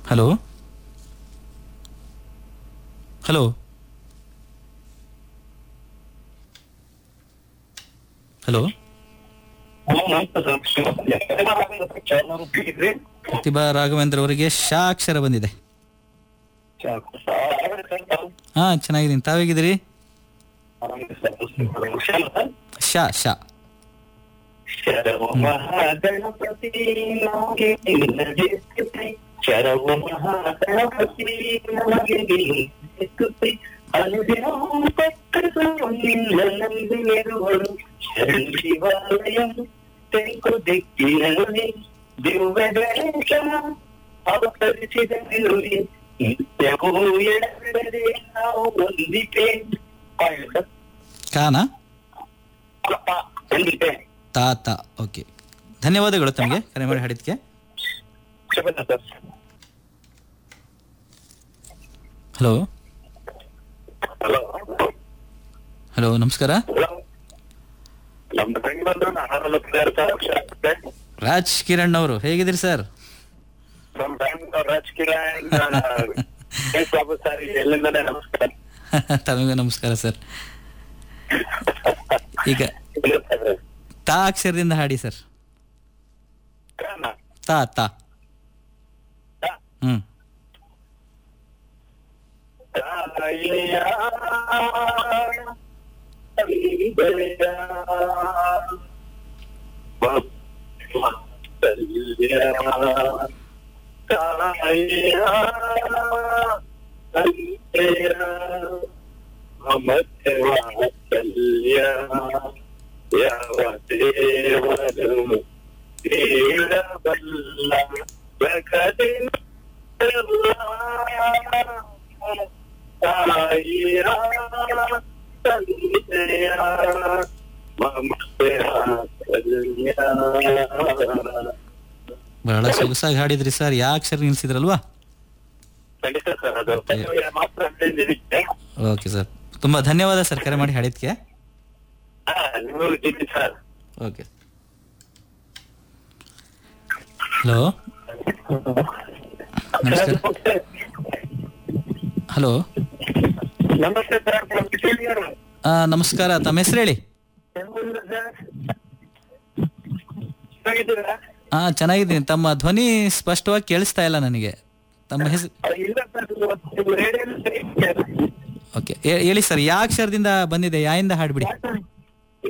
Hello hello hello Pratibha Raghavendra ಅವರಿಗೆ ಶಾ ಅಕ್ಷರ ಬಂದಿದೆ ಹಾ ಚೆನ್ನಾಗಿದ್ದೀನಿ ತಾವೇಗಿದ್ದೀರಿ ಶಾ ಶಾ ಶರವ ಮಹಾಗಣಪತಿ ನಮಗೆ ನಿನ್ನದೇ ಸ್ತುತಿ ಶರವ ಮಹಾಗಣಪತಿ ನಮಗೆ ನಿನ್ನದೇ ಸ್ತುತಿ ಅನುದಿನ ಪಕ್ಕದ ನಿನ್ನ ನಂಬಿರುವರು ಶರಣ ಶಿವಾಲಯಂ ತೆಂಕು ದಿಕ್ಕಿನಲ್ಲಿ ದಿವ್ಯ ಗಣೇಶನ ಅವತರಿಸಿದ ನುಡಿ ನಿತ್ಯವೂ ಎಡಬಿಡದೆ ನಾವು ಹೊಂದಿಕೆ ಕಾನಾ ಹೊಂದಿಕೆ ತಾತ ಓಕೆ ಧನ್ಯವಾದಗಳು ತಮಗೆ ಕರೆ ಮಾಡಿ ಹಾಡಿದ್ಕೆ ಶುಭದ ಸರ್ ಹಲೋ ಹಲೋ ಹಲೋ ನಮಸ್ಕಾರ ಹಲೋ ನಮ್ದು ಫ್ರೆಂಡ್ ಬಂದ್ರು ನಾನು ಎರಡು ಸಾವಿರ ವರ್ಷ ಆಗ್ತದೆ ರಾಜ್ ಕಿರಣ್ ಅವರು ಹೇಗಿದ್ದೀರಿ ಸರ್ ನಮ್ಮ ಫ್ರೆಂಡ್ ರಾಜಕೀಯ ಬಾಬು ಸರ್ ಎಲ್ಲಿಂದನೇ ನಮಸ್ಕಾರ ತಮಗೂ ನಮಸ್ಕಾರ ಸರ್ ಈಗ ತಾ ಅಕ್ಷರದಿಂದ ಹಾಡಿ ಸರ್ ಕಾರಣ ತಾ ತಾ ಹ್ಮ್ ತಾಯಿಯ ಕವಿತೆಯ ವಾತ್ಸಲ್ಯ ತಾಯಿಯ ಕವಿತೆಯ ಮಮತೆ ವಾತ್ಸಲ್ಯ ಯಾವ ದೇವರು ನೀಡಬಲ್ಲ ಜಗದಿನ ತಾಯಿಯ ತಂದೆಯ ಮಮತೆಯ ಕಲ್ಯ ಬಹಳ ಸೊಗಸಾಗಿ ಹಾಡಿದ್ರಿ ಸರ್ ಯಾ ಅಕ್ಷರ ನಿಲ್ಸಿದ್ರಲ್ವಾ ಖಂಡಿತ ಸರ್ ಅದು ಮಾತ್ರ ಹೇಳಿದ್ದೀನಿ. ಓಕೆ ಸರ್ ತುಂಬಾ ಧನ್ಯವಾದ ಸರ್ ಕರೆ ಮಾಡಿ ಹಾಡಿದ್ಕೆ ಹಾ, ನೀವು ಇದ್ದೀನಿ ಸರ್ ಓಕೆ ಹಲೋ ನಮಸ್ಕಾರ ಹಲೋ ನಮಸ್ತೆ ಸರ್ ನಾನು ಕಿಶೋರ್ ಅವರು. ನಮಸ್ಕಾರ ತಮ್ಮ ಹೆಸರು ಹೇಳಿ ಹೆಂಗಿದ್ದೀರಾ ಸರ್? ಚೆನ್ನಾಗಿದ್ದೀರಾ? ಹಾ ಚೆನ್ನಾಗಿದ್ದೀನಿ ತಮ್ಮ ಧ್ವನಿ ಸ್ಪಷ್ಟವಾಗಿ ಕೇಳಿಸ್ತಾ ಇಲ್ಲ ನನಗೆ ತಮ್ಮ ಹೆಸರು ಆ, ಇಲ್ಲ ಸರ್ ಇವತ್ತು ರೇಡಿಯೋದಲ್ಲಿ ಸರಿ ಇದೆ. ಓಕೆ ಹೇಳಿ ಸರ್ ಯಾ ಅಕ್ಷರದಿಂದ ಬಂದಿದೆ ಯಾಯಿಂದ ಹಾಡ್ಬಿಡಿ ಯಾಕಂದ್ರೆ